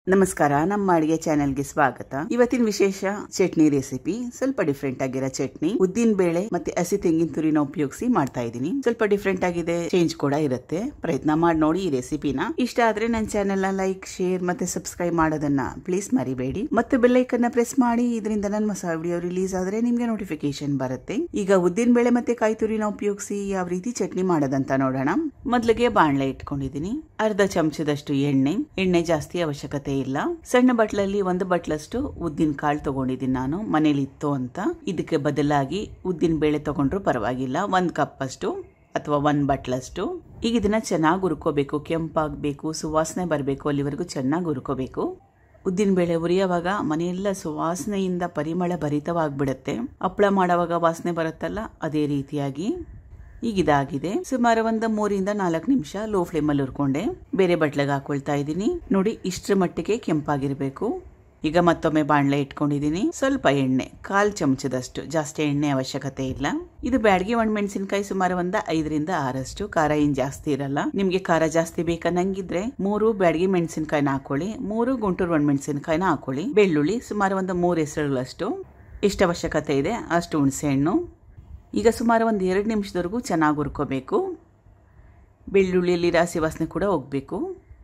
ನಮಸ್ಕಾರ ನಮ್ಮ ಅಡಿಗೆ ಚಾನೆಲ್ಗೆ ಸ್ವಾಗತ ಇವತ್ತಿನ ವಿಶೇಷ ಚಟ್ನಿ ರೆಸಿಪಿ ಸ್ವಲ್ಪ ಡಿಫ್ರೆಂಟ್ ಆಗಿರೋ ಚಟ್ನಿ ಉದ್ದಿನ ಬೇಳೆ ಮತ್ತೆ ಹಸಿ ತೆಂಗಿನ ತುರಿನ ಉಪಯೋಗಿಸಿ ಮಾಡ್ತಾ ಇದ್ದೀನಿ ಸ್ವಲ್ಪ ಡಿಫ್ರೆಂಟ್ ಆಗಿದೆ ಚೇಂಜ್ ಕೂಡ ಇರುತ್ತೆ ಪ್ರಯತ್ನ ಮಾಡಿ ನೋಡಿ ಈ ರೆಸಿಪಿನ ಇಷ್ಟ ಆದ್ರೆ ನನ್ನ ಚಾನೆಲ್ ನ ಲೈಕ್ ಶೇರ್ ಮತ್ತೆ ಸಬ್ಸ್ಕ್ರೈಬ್ ಮಾಡೋದನ್ನ ಪ್ಲೀಸ್ ಮರಿಬೇಡಿ ಮತ್ತೆ ಬೆಲ್ಲೈಕನ್ ನ ಪ್ರೆಸ್ ಮಾಡಿ ಇದರಿಂದ ನನ್ನ ಹೊಸ ವಿಡಿಯೋ ರಿಲೀಸ್ ಆದ್ರೆ ನಿಮ್ಗೆ ನೋಟಿಫಿಕೇಶನ್ ಬರುತ್ತೆ ಈಗ ಉದ್ದಿನ ಬೇಳೆ ಮತ್ತೆ ಕಾಯಿ ತುರಿನ ಉಪಯೋಗಿಸಿ ಯಾವ ರೀತಿ ಚಟ್ನಿ ಮಾಡೋದಂತ ನೋಡೋಣ ಮೊದಲಿಗೆ ಬಾಣ್ಲೆ ಇಟ್ಕೊಂಡಿದ್ದೀನಿ ಅರ್ಧ ಚಮಚದಷ್ಟು ಎಣ್ಣೆ ಎಣ್ಣೆ ಜಾಸ್ತಿ ಅವಶ್ಯಕತೆ ಇಲ್ಲ ಸಣ್ಣ ಬಟ್ಲಲ್ಲಿ ಒಂದು ಬಟ್ಲಷ್ಟು ಉದ್ದಿನ ಕಾಳು ತಗೊಂಡಿದ್ದೀನಿ ನಾನು ಮನೇಲಿ ಇತ್ತು ಅಂತ ಇದಕ್ಕೆ ಬದಲಾಗಿ ಉದ್ದಿನ ಬೇಳೆ ತಗೊಂಡ್ರು ಪರವಾಗಿಲ್ಲ ಒಂದ್ ಕಪ್ ಅಷ್ಟು ಅಥವಾ ಒಂದ್ ಬಟ್ಲಷ್ಟು ಈಗ ಇದನ್ನ ಚೆನ್ನಾಗಿ ಹುರ್ಕೋಬೇಕು ಕೆಂಪಾಗಬೇಕು ಸುವಾಸನೆ ಬರಬೇಕು ಅಲ್ಲಿವರೆಗೂ ಚೆನ್ನಾಗಿ ಹುರ್ಕೋಬೇಕು ಉದ್ದಿನ ಬೇಳೆ ಉರಿಯೋವಾಗ ಮನೆಯೆಲ್ಲ ಸುವಾಸನೆಯಿಂದ ಪರಿಮಳ ಭರಿತವಾಗ್ಬಿಡುತ್ತೆ ಹಪ್ಪಳ ಮಾಡೋವಾಗ ವಾಸನೆ ಬರುತ್ತಲ್ಲ ಅದೇ ರೀತಿಯಾಗಿ ಈಗ ಇದಾಗಿದೆ ಸುಮಾರು ಒಂದು ಮೂರಿಂದ ನಾಲ್ಕು ನಿಮಿಷ ಲೋ ಫ್ಲೇಮಲ್ಲಿ ಹುರ್ಕೊಂಡೆ ಬೇರೆ ಬಟ್ಲೆಗೆ ಹಾಕೊಳ್ತಾ ಇದ್ದೀನಿ ನೋಡಿ ಇಷ್ಟರ ಮಟ್ಟಿಗೆ ಕೆಂಪಾಗಿರ್ಬೇಕು ಈಗ ಮತ್ತೊಮ್ಮೆ ಬಾಣಲೆ ಇಟ್ಕೊಂಡಿದ್ದೀನಿ ಸ್ವಲ್ಪ ಎಣ್ಣೆ ಕಾಲ್ ಚಮಚದಷ್ಟು ಜಾಸ್ತಿ ಎಣ್ಣೆ ಅವಶ್ಯಕತೆ ಇಲ್ಲ ಇದು ಬ್ಯಾಡಗಿ ಒಣಮೆಣಸಿನಕಾಯಿ ಸುಮಾರು ಒಂದು ಐದರಿಂದ ಆರಷ್ಟು ಖಾರ ಏನ್ ಜಾಸ್ತಿ ಇರಲ್ಲ ನಿಮ್ಗೆ ಖಾರ ಜಾಸ್ತಿ ಬೇಕನ್ನಂಗಿದ್ರೆ ಮೂರು ಬ್ಯಾಡಗಿ ಮೆಣಸಿನಕಾಯಿನ ಹಾಕೊಳ್ಳಿ ಮೂರು ಗುಂಟೂರು ಒಣಮೆಣಸಿನಕಾಯಿನ ಹಾಕೊಳ್ಳಿ ಬೆಳ್ಳುಳ್ಳಿ ಸುಮಾರು ಒಂದು ಮೂರು ಹೆಸರುಗಳಷ್ಟು ಎಷ್ಟು ಅವಶ್ಯಕತೆ ಇದೆ ಅಷ್ಟು ಹುಣಸೆ ಹಣ್ಣು ಈಗ ಸುಮಾರು ಒಂದು ಎರಡು ನಿಮಿಷದವರೆಗೂ ಚೆನ್ನಾಗಿ ಹುರ್ಕೋಬೇಕು ಬೆಳ್ಳುಳ್ಳಿಯಲ್ಲಿ ರಾಸಿ ವಾಸನೆ ಕೂಡ ಹೋಗಬೇಕು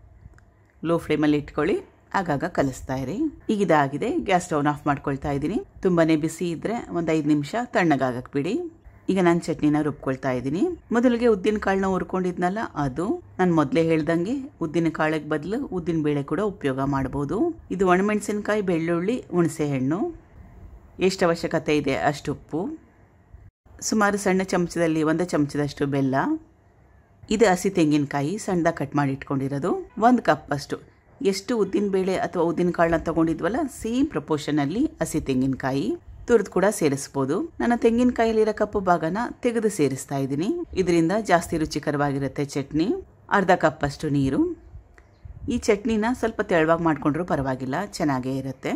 ಲೋ ಫ್ಲೇಮಲ್ಲಿ ಇಟ್ಕೊಳ್ಳಿ ಆಗಾಗ ಕಲಿಸ್ತಾ ಇರಿ ಈಗ ಇದಾಗಿದೆ ಗ್ಯಾಸ್ ಸ್ಟವ್ನ ಆಫ್ ಮಾಡ್ಕೊಳ್ತಾ ಇದ್ದೀನಿ ತುಂಬಾನೇ ಬಿಸಿ ಇದ್ರೆ ಒಂದು ಐದು ನಿಮಿಷ ತಣ್ಣಗಾಗಕ್ಕೆ ಬಿಡಿ ಈಗ ನಾನು ಚಟ್ನಿನ ರುಬ್ಕೊಳ್ತಾ ಇದ್ದೀನಿ ಮೊದಲಿಗೆ ಉದ್ದಿನ ಕಾಳನ್ನ ಹುರ್ಕೊಂಡಿದ್ನಲ್ಲ ಅದು ನಾನು ಮೊದಲೇ ಹೇಳ್ದಂಗೆ ಉದ್ದಿನ ಕಾಳಿಗೆ ಬದಲು ಉದ್ದಿನ ಬೇಳೆ ಕೂಡ ಉಪಯೋಗ ಮಾಡ್ಬೋದು ಇದು ಒಣಮೆಣಸಿನಕಾಯಿ ಬೆಳ್ಳುಳ್ಳಿ ಹುಣಸೆ ಹಣ್ಣು ಎಷ್ಟು ಅವಶ್ಯಕತೆ ಇದೆ ಅಷ್ಟು ಉಪ್ಪು ಸುಮಾರು ಸಣ್ಣ ಚಮಚದಲ್ಲಿ ಒಂದು ಚಮಚದಷ್ಟು ಬೆಲ್ಲ ಇದು ಹಸಿ ತೆಂಗಿನಕಾಯಿ ಸಣ್ಣದಾಗಿ ಕಟ್ ಮಾಡಿ ಇಟ್ಕೊಂಡಿರೋದು ಒಂದು ಕಪ್ ಅಷ್ಟು ಎಷ್ಟು ಉದ್ದಿನ ಬೇಳೆ ಅಥವಾ ಉದ್ದಿನ ಕಾಳನ್ನ ತಗೊಂಡಿದ್ವಲ್ಲ ಸೇಮ್ ಪ್ರಪೋರ್ಷನಲ್ಲಿ ಹಸಿ ತೆಂಗಿನಕಾಯಿ ತುರಿದು ಕೂಡ ಸೇರಿಸ್ಬೋದು ನಾನು ತೆಂಗಿನಕಾಯಲ್ಲಿರೋ ಕಪ್ಪು ಭಾಗನ ತೆಗೆದು ಸೇರಿಸ್ತಾ ಇದ್ದೀನಿ ಇದರಿಂದ ಜಾಸ್ತಿ ರುಚಿಕರವಾಗಿರುತ್ತೆ ಚಟ್ನಿ ಅರ್ಧ ಕಪ್ ಅಷ್ಟು ನೀರು ಈ ಚಟ್ನಿನ ಸ್ವಲ್ಪ ತೆಳುವಾಗಿ ಮಾಡಿಕೊಂಡ್ರೂ ಪರವಾಗಿಲ್ಲ ಚೆನ್ನಾಗೇ ಇರುತ್ತೆ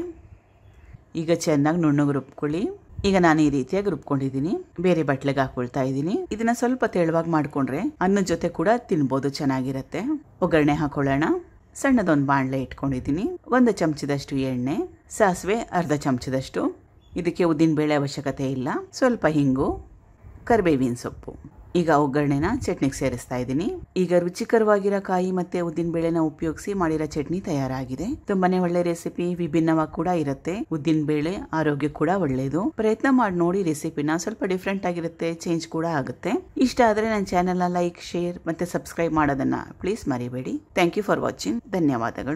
ಈಗ ಚೆನ್ನಾಗಿ ನುಣ್ಣಗೆ ರುಬ್ಕೊಳ್ಳಿ ಈಗ ನಾನು ಈ ರೀತಿಯಾಗಿ ರುಬ್ಕೊಂಡಿದ್ದೀನಿ ಬೇರೆ ಬಟ್ಲೆಗೆ ಹಾಕೊಳ್ತಾ ಇದ್ದೀನಿ ಇದನ್ನ ಸ್ವಲ್ಪ ತೆಳುವಾಗಿ ಮಾಡ್ಕೊಂಡ್ರೆ ಅನ್ನದ ಜೊತೆ ಕೂಡ ತಿನ್ಬೋದು ಚೆನ್ನಾಗಿರುತ್ತೆ ಒಗ್ಗರಣೆ ಹಾಕೊಳ್ಳೋಣ ಸಣ್ಣದೊಂದು ಬಾಣಲೆ ಇಟ್ಕೊಂಡಿದ್ದೀನಿ ಒಂದು ಚಮಚದಷ್ಟು ಎಣ್ಣೆ ಸಾಸಿವೆ ಅರ್ಧ ಚಮಚದಷ್ಟು ಇದಕ್ಕೆ ಉದ್ದಿನ ಬೇಳೆ ಅವಶ್ಯಕತೆ ಇಲ್ಲ ಸ್ವಲ್ಪ ಹಿಂಗು ಕರಿಬೇವಿನ ಸೊಪ್ಪು ಈಗ ಒಗ್ಗರಣೆನ ಚಟ್ನಿಗೆ ಸೇರಿಸ್ತಾ ಇದ್ದೀನಿ ಈಗ ರುಚಿಕರವಾಗಿರೋ ಕಾಯಿ ಮತ್ತೆ ಉದ್ದಿನ ಬೇಳೆನ ಉಪಯೋಗಿಸಿ ಮಾಡಿರೋ ಚಟ್ನಿ ತಯಾರಾಗಿದೆ ತುಂಬಾನೇ ಒಳ್ಳೆ ರೆಸಿಪಿ ವಿಭಿನ್ನವಾಗಿ ಕೂಡ ಇರುತ್ತೆ ಉದ್ದಿನ ಬೇಳೆ ಆರೋಗ್ಯ ಕೂಡ ಒಳ್ಳೆಯದು ಪ್ರಯತ್ನ ಮಾಡಿ ನೋಡಿ ರೆಸಿಪಿನ ಸ್ವಲ್ಪ ಡಿಫ್ರೆಂಟ್ ಆಗಿರುತ್ತೆ ಚೇಂಜ್ ಕೂಡ ಆಗುತ್ತೆ ಇಷ್ಟ ಆದ್ರೆ ನನ್ನ ಚಾನೆಲ್ನ ಲೈಕ್ ಶೇರ್ ಮತ್ತೆ ಸಬ್ಸ್ಕ್ರೈಬ್ ಮಾಡೋದನ್ನ ಪ್ಲೀಸ್ ಮರಿಬೇಡಿ ಥ್ಯಾಂಕ್ ಯು ಫಾರ್ ವಾಚಿಂಗ್ ಧನ್ಯವಾದಗಳು